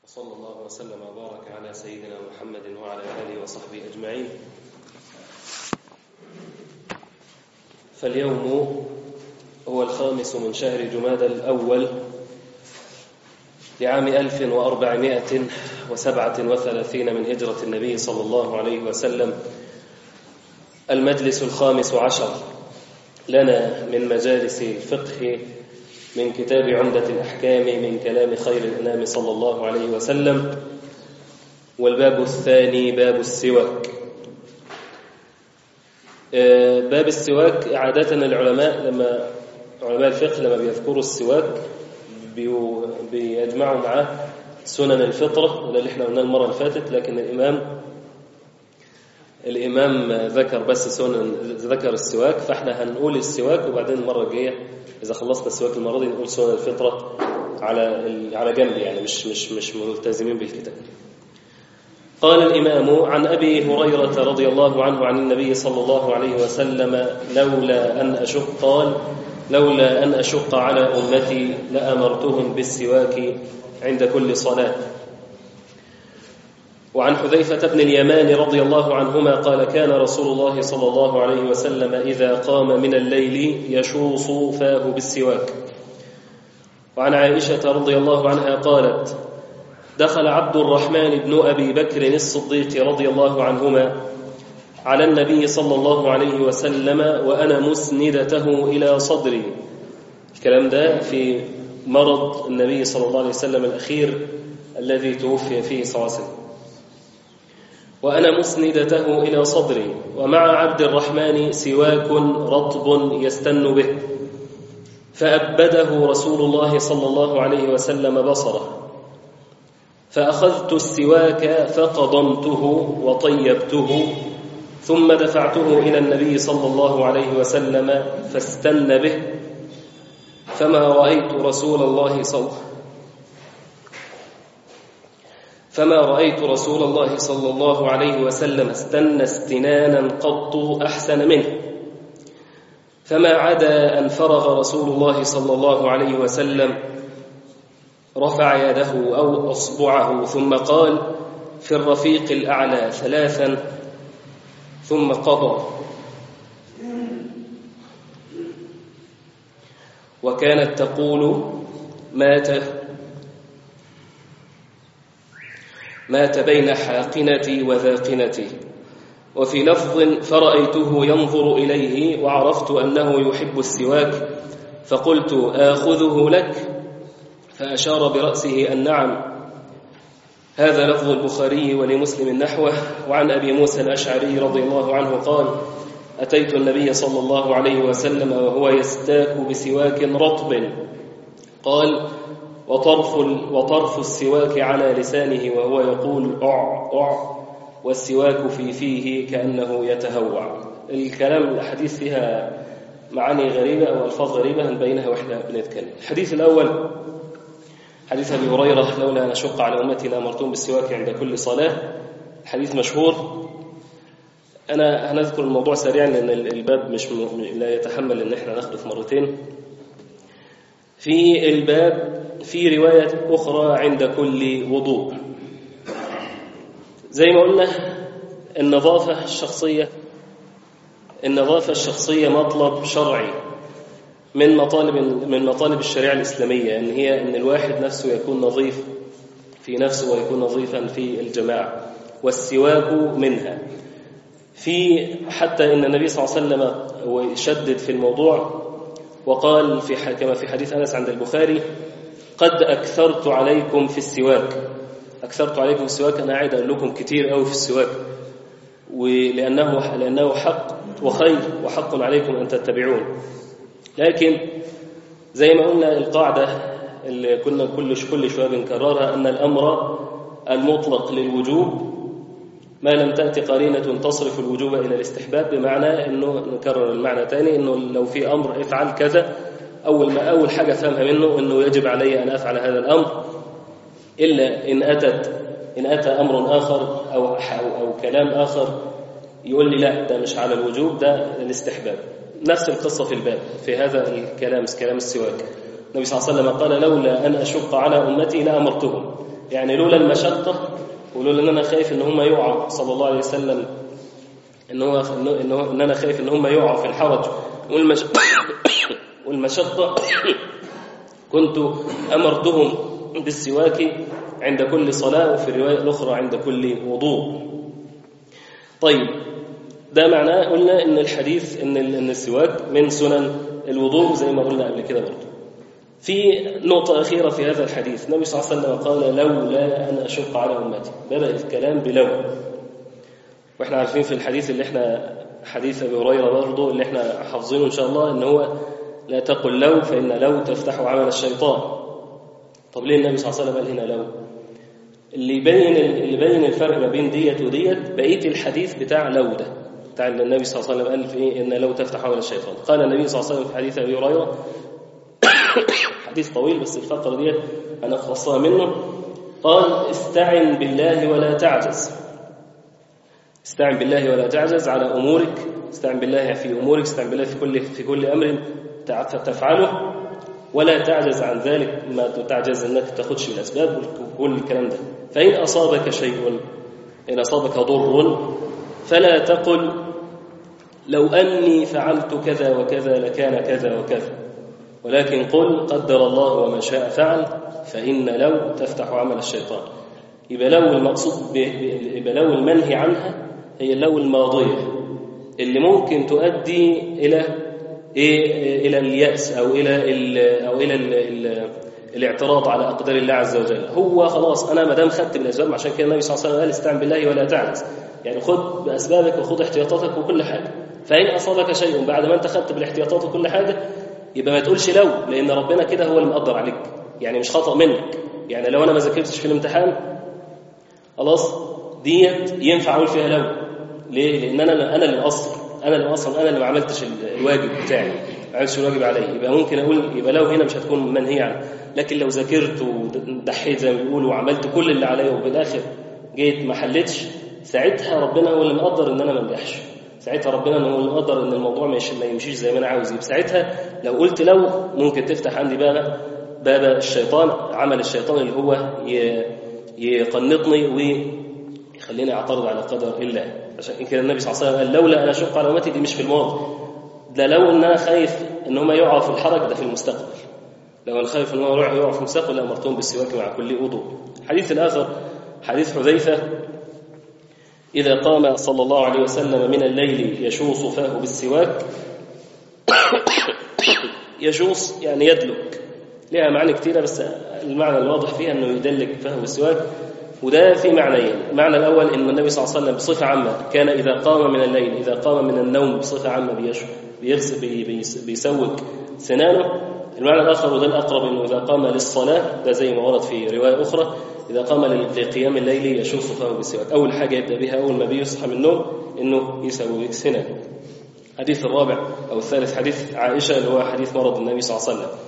صلى الله وسلم وبارك على سيدنا محمد وعلى آله وصحبه أجمعين فاليوم هو الخامس من شهر جماد الأول لعام 1437 من هجرة النبي صلى الله عليه وسلم المجلس الخامس عشر لنا من مجالس الفقه من كتاب عمدة الأحكام من كلام خير الأنام صلى الله عليه وسلم والباب الثاني باب السواك باب السواك عادة العلماء لما علماء الفقه لما بيذكروا السواك بيجمعوا معاه سنن الفطرة وده اللي احنا قلناه المرة اللي فاتت لكن الإمام الإمام ذكر بس سنن ذكر السواك فاحنا هنقول السواك وبعدين المرة الجاية إذا خلصنا السواك المرة دي نقول سنن الفطرة على على جنب يعني مش مش مش ملتزمين بالكتاب. قال الإمام عن أبي هريرة رضي الله عنه عن النبي صلى الله عليه وسلم لولا أن أشق قال لولا أن أشق على أمتي لأمرتهم بالسواك عند كل صلاة وعن حذيفة بن اليمان رضي الله عنهما قال كان رسول الله صلى الله عليه وسلم إذا قام من الليل يشوص فاه بالسواك وعن عائشة رضي الله عنها قالت دخل عبد الرحمن بن أبي بكر الصديق رضي الله عنهما على النبي صلى الله عليه وسلم وأنا مسندته إلى صدري الكلام ده في مرض النبي صلى الله عليه وسلم الأخير الذي توفي فيه صلى الله عليه وسلم وأنا مسندته إلى صدري ومع عبد الرحمن سواك رطب يستن به فأبده رسول الله صلى الله عليه وسلم بصره فأخذت السواك فقضمته وطيبته ثم دفعته إلى النبي صلى الله عليه وسلم فاستن به فما رأيت رسول الله صلى فما رأيت رسول الله صلى الله عليه وسلم استنى استنانا قط أحسن منه فما عدا أن فرغ رسول الله صلى الله عليه وسلم رفع يده أو أصبعه ثم قال في الرفيق الأعلى ثلاثا ثم قضى وكانت تقول مات مات بين حاقنتي وذاقنتي وفي لفظ فرأيته ينظر إليه وعرفت أنه يحب السواك فقلت آخذه لك فأشار برأسه أن نعم هذا لفظ البخاري ولمسلم نحوه وعن أبي موسى الأشعري رضي الله عنه قال أتيت النبي صلى الله عليه وسلم وهو يستاك بسواك رطب قال وطرف, وطرف السواك على لسانه وهو يقول أع أع والسواك في فيه كأنه يتهوع الكلام الحديث فيها معاني غريبة أو ألفاظ غريبة هنبينها وإحنا بنتكلم الحديث الأول حديث أبي هريرة لولا أن أشق على أمتي لأمرتهم بالسواك عند كل صلاة حديث مشهور أنا هنذكر الموضوع سريعا لأن الباب مش م... لا يتحمل أن احنا ناخده في مرتين في الباب في رواية أخرى عند كل وضوء زي ما قلنا النظافة الشخصية النظافة الشخصية مطلب شرعي من مطالب من مطالب الشريعة الإسلامية أن هي أن الواحد نفسه يكون نظيف في نفسه ويكون نظيفا في الجماعة والسواك منها في حتى ان النبي صلى الله عليه وسلم شدد في الموضوع وقال في كما في حديث انس عند البخاري قد اكثرت عليكم في السواك اكثرت عليكم في السواك انا قاعد اقول لكم كتير قوي في السواك ولانه لانه حق وخير وحق عليكم ان تتبعون لكن زي ما قلنا القاعده اللي كنا كل كل شويه بنكررها ان الامر المطلق للوجوب ما لم تأتي قرينة تصرف الوجوب إلى الاستحباب بمعنى أنه نكرر المعنى تاني أنه لو في أمر افعل كذا أول ما أول حاجة فهمها منه أنه يجب علي أن أفعل هذا الأمر إلا إن أتت إن أتى أمر آخر أو, أو, أو كلام آخر يقول لي لا ده مش على الوجوب ده الاستحباب نفس القصة في الباب في هذا الكلام كلام السواك النبي صلى الله عليه وسلم قال لولا أن أشق على أمتي لأمرتهم يعني لولا المشقة ولولا ان انا خايف ان هم يقعوا صلى الله عليه وسلم ان هو ان هو ان انا خايف ان هم يقعوا في الحرج والمش... والمشقة كنت امرتهم بالسواك عند كل صلاة وفي الرواية الأخرى عند كل وضوء طيب ده معناه قلنا ان الحديث ان ان السواك من سنن الوضوء زي ما قلنا قبل كده برضه في نقطة أخيرة في هذا الحديث النبي صلى الله عليه وسلم قال لولا أن أشق على أمتي بدأ الكلام بلو وإحنا عارفين في الحديث اللي إحنا حديث أبي هريرة برضه اللي إحنا حافظينه إن شاء الله إن هو لا تقل لو فإن لو تفتح عمل الشيطان طب ليه النبي صلى الله عليه وسلم قال هنا لو اللي يبين اللي يبين الفرق ما بين ديت وديت بقيه الحديث بتاع لو ده بتاع النبي صلى الله عليه وسلم قال في إيه؟ ان لو تفتح عمل الشيطان قال النبي صلى الله عليه وسلم في حديث ابي هريره حديث طويل بس الفقره ديت انا خلصها منه قال استعن بالله ولا تعجز استعن بالله ولا تعجز على امورك استعن بالله في امورك استعن بالله في كل في كل امر تفعله ولا تعجز عن ذلك ما تعجز انك تاخدش بالاسباب وكل الكلام ده فان اصابك شيء ان اصابك ضر فلا تقل لو اني فعلت كذا وكذا لكان كذا وكذا ولكن قل قدر الله وما شاء فعل فان لو تفتح عمل الشيطان يبقى لو المقصود يبقى لو المنهي عنها هي اللو الماضيه اللي ممكن تؤدي الى إيه الى الياس او الى ال او الى ال ال الاعتراض على اقدار الله عز وجل هو خلاص انا ما دام خدت بالاسباب عشان كده النبي صلى الله عليه وسلم قال استعن بالله ولا تعجز يعني خد باسبابك وخد احتياطاتك وكل حاجه فان اصابك شيء بعد ما انت خدت بالاحتياطات وكل حاجه يبقى ما تقولش لو لان ربنا كده هو اللي مقدر عليك يعني مش خطا منك يعني لو انا ما ذاكرتش في الامتحان خلاص ديت ينفع اقول فيها لو ليه لان انا انا اللي مقصر انا اللي اصلا انا اللي ما عملتش الواجب بتاعي ما عملتش الواجب علي يبقى ممكن اقول يبقى لو هنا مش هتكون منهي عنه لكن لو ذاكرت ودحيت زي ما بيقولوا وعملت كل اللي عليا وبالاخر جيت ما حلتش ساعتها ربنا هو اللي مقدر ان انا ما انجحش ساعتها ربنا هو اللي مقدر ان الموضوع ما يمشيش زي ما انا عاوز يبقى ساعتها لو قلت لو ممكن تفتح عندي بقى باب الشيطان عمل الشيطان اللي هو يقنطني ويخليني اعترض على قدر الله عشان كده النبي صلى الله عليه وسلم قال لولا انا اشق على امتي دي مش في الماضي ده لو ان انا خايف ان هم يقعوا في الحرج ده في المستقبل لو انا خايف ان هم يقعوا في المستقبل لامرتهم بالسواك مع كل وضوء الحديث الاخر حديث حذيفه اذا قام صلى الله عليه وسلم من الليل يشوص فاه بالسواك يشوص يعني يدلك لها معاني كثيره بس المعنى الواضح فيها انه يدلك فاه بالسواك وده في معنيين المعنى الأول أن النبي صلى الله عليه وسلم بصفة عامة كان إذا قام من الليل إذا قام من النوم بصفة عامة بيغسل بيسوق سنانه المعنى الآخر وده الأقرب أنه إذا قام للصلاة ده زي ما ورد في رواية أخرى إذا قام لقيام الليل يشوف فاه بالسواك أول حاجة يبدأ بها أول ما بيصحى من النوم أنه يسوق سنانه الحديث الرابع أو الثالث حديث عائشة اللي هو حديث مرض النبي صلى الله عليه وسلم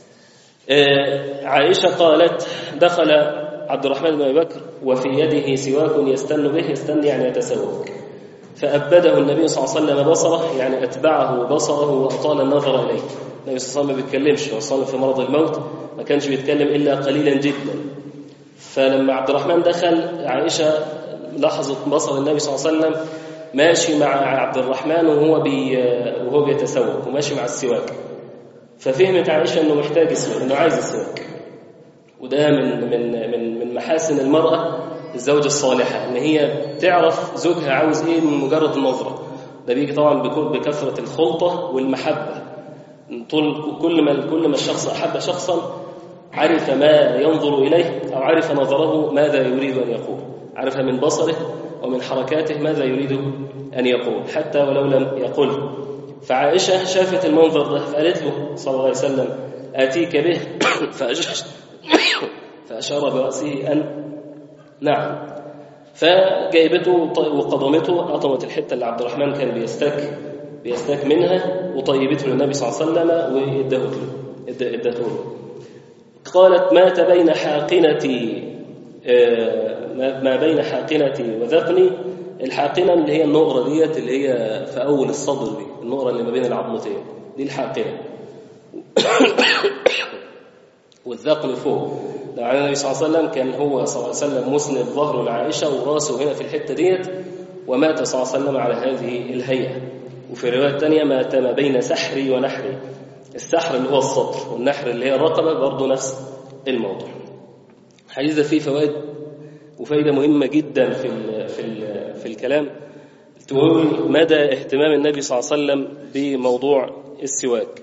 عائشة قالت دخل عبد الرحمن بن ابي بكر وفي يده سواك يستن به يستن يعني يتسوق فأبده النبي صلى الله عليه وسلم بصره يعني أتبعه بصره وأطال النظر إليه النبي صلى الله عليه وسلم ما بيتكلمش هو صلى في مرض الموت ما كانش بيتكلم إلا قليلا جدا فلما عبد الرحمن دخل عائشة لاحظت بصر النبي صلى الله عليه وسلم ماشي مع عبد الرحمن وهو بي وهو بيتسوق وماشي مع السواك ففهمت عائشة إنه محتاج السواك إنه عايز السواك وده من من من من محاسن المرأة الزوجة الصالحة إن هي تعرف زوجها عاوز إيه من مجرد النظرة ده بيجي طبعا بكثرة الخلطة والمحبة طول كل ما كل ما الشخص أحب شخصا عرف ما ينظر إليه أو عرف نظره ماذا يريد أن يقول عرف من بصره ومن حركاته ماذا يريد أن يقول حتى ولو لم يقل فعائشة شافت المنظر ده فقالت له صلى الله عليه وسلم آتيك به فأجلس فأشار برأسه أن نعم فجايبته وقضمته قطمت الحتة اللي عبد الرحمن كان بيستك بيستك منها وطيبته للنبي صلى الله عليه وسلم وادته ادته له قالت مات بين حاقنتي ما بين حاقنتي وذقني الحاقنة اللي هي النقرة ديت اللي هي في أول الصدر دي النقرة اللي ما بين العظمتين دي الحاقنة والذقن فوق ده النبي صلى الله عليه وسلم كان هو صلى الله عليه وسلم مسند ظهره لعائشة وراسه هنا في الحتة ديت ومات صلى الله عليه وسلم على هذه الهيئة وفي رواية تانية مات ما بين سحري ونحري السحر اللي هو الصدر والنحر اللي هي الرقبة برضه نفس الموضوع الحديث ده فيه فوائد وفائدة مهمة جدا في ال في ال في الكلام تقول مدى اهتمام النبي صلى الله عليه وسلم بموضوع السواك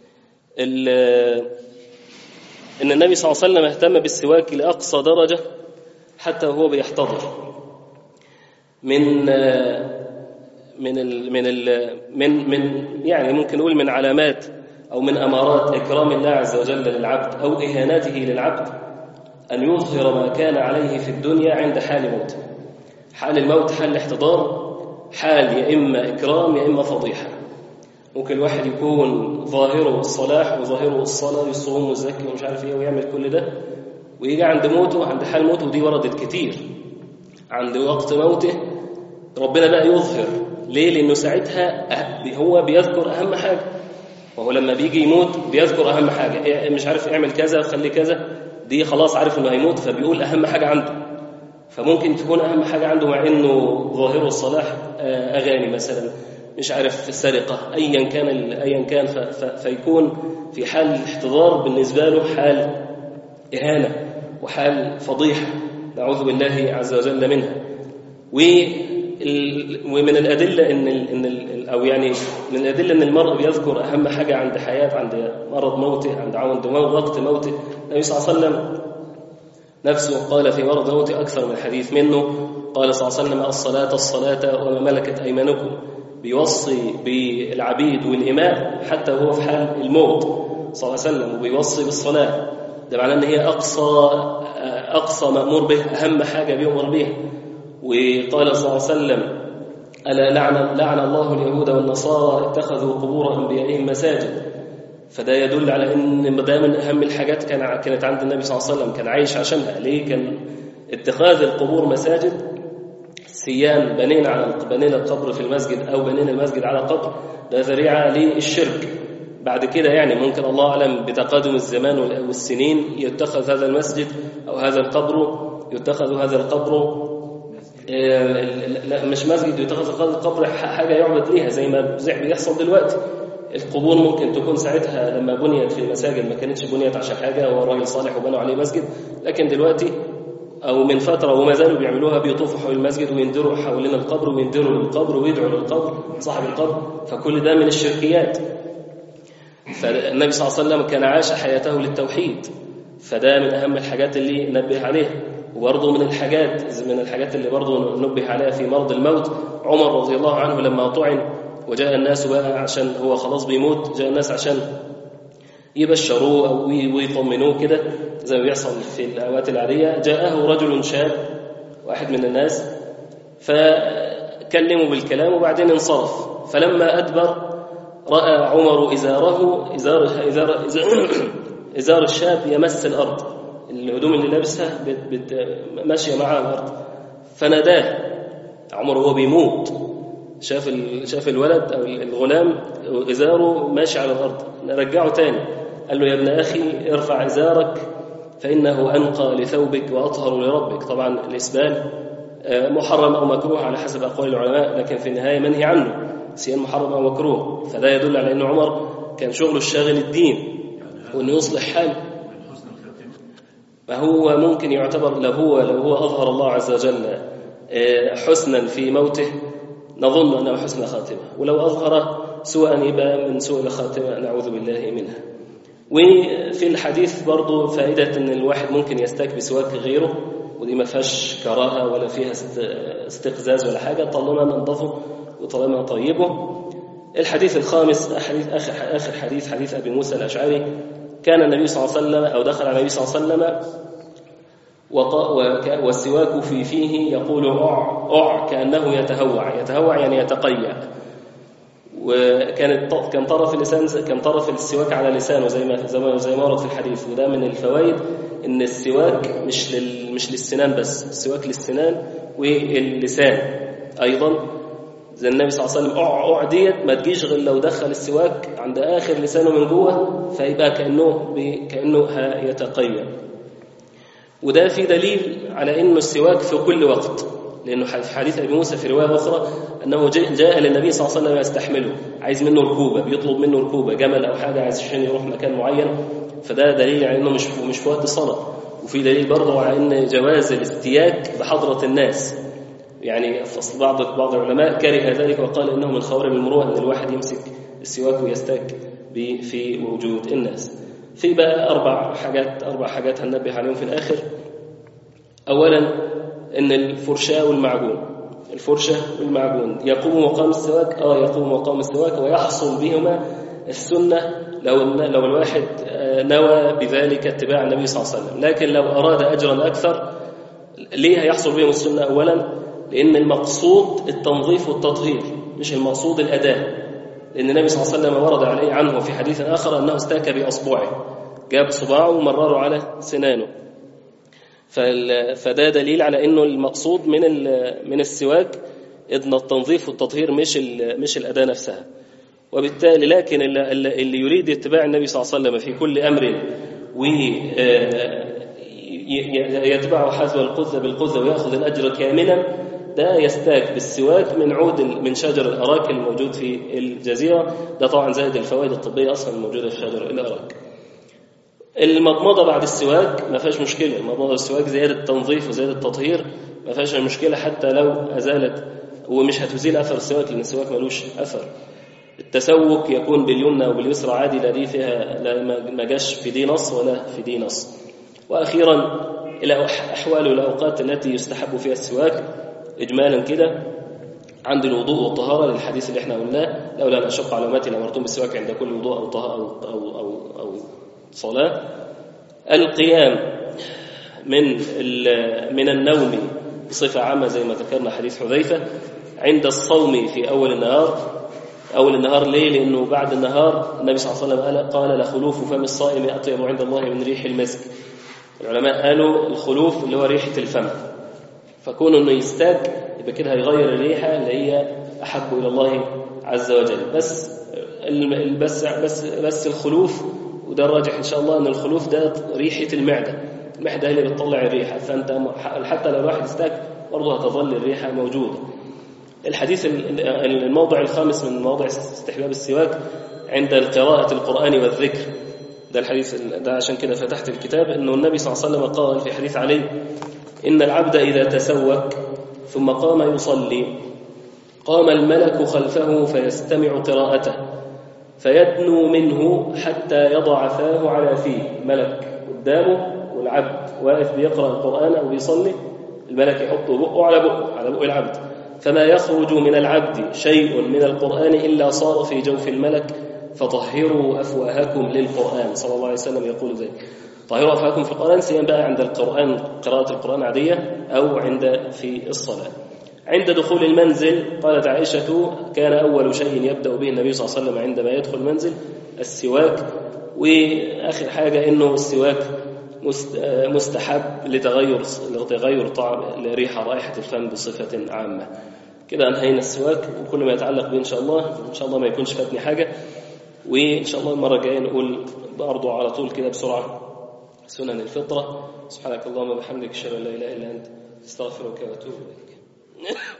ان النبي صلى الله عليه وسلم اهتم بالسواك لاقصى درجه حتى وهو بيحتضر من من ال من ال من من يعني ممكن نقول من علامات او من امارات اكرام الله عز وجل للعبد او اهانته للعبد ان يظهر ما كان عليه في الدنيا عند حال موته حال الموت حال الاحتضار حال يا اما اكرام يا اما فضيحه ممكن الواحد يكون ظاهره الصلاح وظاهره الصلاه يصوم ويزكي ومش عارف ايه ويعمل كل ده ويجي عند موته عند حال موته ودي وردت كتير عند وقت موته ربنا بقى يظهر ليه لانه ساعتها هو بيذكر اهم حاجه وهو لما بيجي يموت بيذكر اهم حاجه مش عارف اعمل كذا خلي كذا دي خلاص عارف انه هيموت فبيقول اهم حاجه عنده فممكن تكون اهم حاجه عنده مع انه ظاهره الصلاح اغاني مثلا مش عارف السرقه ايا كان ايا كان فيكون في حال الاحتضار بالنسبه له حال اهانه وحال فضيحه نعوذ بالله عز وجل منها ومن الادله ان ال ان ال او يعني من الادله ان المرء بيذكر اهم حاجه عند حياه عند مرض موته عند عند وقت موته النبي صلى الله عليه وسلم نفسه قال في مرض موته اكثر من حديث منه قال صلى الله عليه وسلم الصلاه الصلاه وما ملكت ايمانكم بيوصي بالعبيد والاماء حتى وهو في حال الموت صلى الله عليه وسلم وبيوصي بالصلاه ده معناه ان هي اقصى اقصى مامور به اهم حاجه بيؤمر بها وقال صلى الله عليه وسلم ألا لعن, لعن الله اليهود والنصارى اتخذوا قبور أنبيائهم مساجد فده يدل على أن ده من أهم الحاجات كان كانت عند النبي صلى الله عليه وسلم كان عايش عشانها ليه كان اتخاذ القبور مساجد سيان بنينا على بنينا القبر في المسجد أو بنينا المسجد على قبر ده ذريعة للشرك بعد كده يعني ممكن الله أعلم بتقادم الزمان والسنين يتخذ هذا المسجد أو هذا القبر يتخذ هذا القبر لا مش مسجد يتخذ القبر حاجة يعبد ليها زي ما بيحصل دلوقتي القبور ممكن تكون ساعتها لما بنيت في المساجد ما كانتش بنيت عشان حاجة هو راجل صالح وبنوا عليه مسجد لكن دلوقتي أو من فترة وما زالوا بيعملوها بيطوفوا حول المسجد ويندروا حوالين القبر ويندروا للقبر ويدعوا للقبر صاحب القبر فكل ده من الشركيات فالنبي صلى الله عليه وسلم كان عاش حياته للتوحيد فده من أهم الحاجات اللي نبه عليها وبرضه من الحاجات من الحاجات اللي برضه نبه عليها في مرض الموت عمر رضي الله عنه لما طعن وجاء الناس بقى عشان هو خلاص بيموت جاء الناس عشان يبشروه او ويطمنوه كده زي ما بيحصل في الاوقات العاديه جاءه رجل شاب واحد من الناس فكلمه بالكلام وبعدين انصرف فلما ادبر راى عمر ازاره ازار ازار ازار, إزار الشاب يمس الارض الهدوم اللي لابسها بت بت ماشيه معاه الارض فناداه عمر وهو بيموت شاف شاف الولد او الغلام ازاره ماشي على الارض رجعه تاني قال له يا ابن اخي ارفع ازارك فانه انقى لثوبك واطهر لربك طبعا الاسبال محرم او مكروه على حسب اقوال العلماء لكن في النهايه منهي عنه سيان محرم او مكروه فده يدل على ان عمر كان شغله الشاغل الدين وانه يصلح حاله فهو ممكن يعتبر لو هو لو هو أظهر الله عز وجل حسنا في موته نظن أنه حسن خاتمة ولو أظهر سوءا يبقى من سوء الخاتمة نعوذ بالله منها وفي الحديث برضو فائدة أن الواحد ممكن يستك بسواك غيره ودي ما فيهاش كراهة ولا فيها استقزاز ولا حاجة طالما ننظفه وطالما طيبه الحديث الخامس حديث آخر, آخر حديث حديث أبي موسى الأشعري كان النبي صلى الله عليه وسلم أو دخل على النبي صلى الله عليه وسلم والسواك في فيه يقول أع أع كأنه يتهوع يتهوع يعني يتقيأ وكانت كان طرف اللسان كان طرف السواك على لسانه زي ما زي ما زي ما ورد في الحديث وده من الفوائد ان السواك مش لل مش للسنان بس السواك للسنان واللسان ايضا زي النبي صلى الله عليه وسلم أع أع ديت ما تجيش غير لو دخل السواك عند آخر لسانه من جوه فيبقى كأنه كأنه يتقيأ وده في دليل على انه السواك في كل وقت لانه في حديث ابي موسى في روايه اخرى انه جاء للنبي صلى الله عليه وسلم يستحمله عايز منه ركوبه بيطلب منه ركوبه جمل او حاجه عايز عشان يروح مكان معين فده دليل على انه مش مش في وقت صلاه وفي دليل برضه على ان جواز الاستياك بحضره الناس يعني اصل بعض بعض العلماء كره ذلك وقال انه من خوارم المروءه ان الواحد يمسك السواك ويستاك في وجود الناس في بقى اربع حاجات اربع حاجات هننبه عليهم في الاخر اولا ان الفرشاه والمعجون الفرشه والمعجون يقوم مقام السواك اه يقوم مقام السواك ويحصل بهما السنه لو لو الواحد نوى بذلك اتباع النبي صلى الله عليه وسلم لكن لو اراد اجرا اكثر ليه هيحصل بهم السنه اولا لان المقصود التنظيف والتطهير مش المقصود الاداه لان النبي صلى الله عليه وسلم ورد عليه عنه في حديث اخر انه استاك باصبعه جاب صباعه ومرره على سنانه فده دليل على انه المقصود من من السواك ان التنظيف والتطهير مش مش الاداه نفسها وبالتالي لكن اللي يريد اتباع النبي صلى الله عليه وسلم في كل امر و يتبعه حذو القذة بالقذة ويأخذ الأجر كاملا ده يستاك بالسواك من عود من شجر الأراك الموجود في الجزيرة ده طبعا زائد الفوائد الطبية أصلا الموجودة في شجر الأراك المضمضة بعد السواك ما فيهاش مشكلة المضمضة والسواك زيادة تنظيف وزيادة تطهير ما فيهاش مشكلة حتى لو أزالت ومش هتزيل أثر السواك لأن السواك ملوش أثر التسوك يكون باليمنى وباليسرى عادي لا دي فيها لا ما جاش في دي نص ولا في دي نص وأخيرا إلى أحوال الأوقات التي يستحب فيها السواك إجمالا كده عند الوضوء والطهارة للحديث اللي احنا قلناه لولا أن أشق على أمتي لأمرتم بالسواك عند كل وضوء أو طهارة أو, أو, أو, أو صلاة القيام من من النوم بصفة عامة زي ما ذكرنا حديث حذيفة عند الصوم في أول النهار أول النهار ليه؟ لأنه بعد النهار النبي صلى الله عليه وسلم قال لخلوف فم الصائم أطيب عند الله من ريح المسك العلماء قالوا الخلوف اللي هو ريحة الفم فكون انه يستاك يبقى كده هيغير الريحة اللي هي أحب إلى الله عز وجل بس بس بس بس الخلوف وده الراجح إن شاء الله أن الخلوف ده ريحة المعدة المعدة هي اللي بتطلع الريحة فأنت حتى لو الواحد استاك برضه هتظل الريحة موجودة الحديث الموضع الخامس من مواضع استحباب السواك عند قراءة القرآن والذكر ده الحديث ده عشان كده فتحت الكتاب انه النبي صلى الله عليه وسلم قال في حديث علي ان العبد اذا تسوك ثم قام يصلي قام الملك خلفه فيستمع قراءته فيدنو منه حتى يضع فاه على فيه ملك قدامه والعبد واقف بيقرا القران او بيصلي الملك يحط بقه على بقه على بق العبد فما يخرج من العبد شيء من القران الا صار في جوف الملك فطهروا أفواهكم للقرآن صلى الله عليه وسلم يقول ذلك طهروا أفواهكم في القرآن سيما بقى عند القرآن قراءة القرآن عادية أو عند في الصلاة عند دخول المنزل قالت عائشة كان أول شيء يبدأ به النبي صلى الله عليه وسلم عندما يدخل المنزل السواك وآخر حاجة إنه السواك مستحب لتغير لتغير طعم ريحة رائحة الفم بصفة عامة كده أنهينا السواك وكل ما يتعلق به إن شاء الله إن شاء الله ما يكونش فاتني حاجة وإن شاء الله المرة الجاية نقول برضه على طول كده بسرعة سنن الفطرة سبحانك اللهم وبحمدك أشهد أن لا إله إلا أنت أستغفرك وأتوب إليك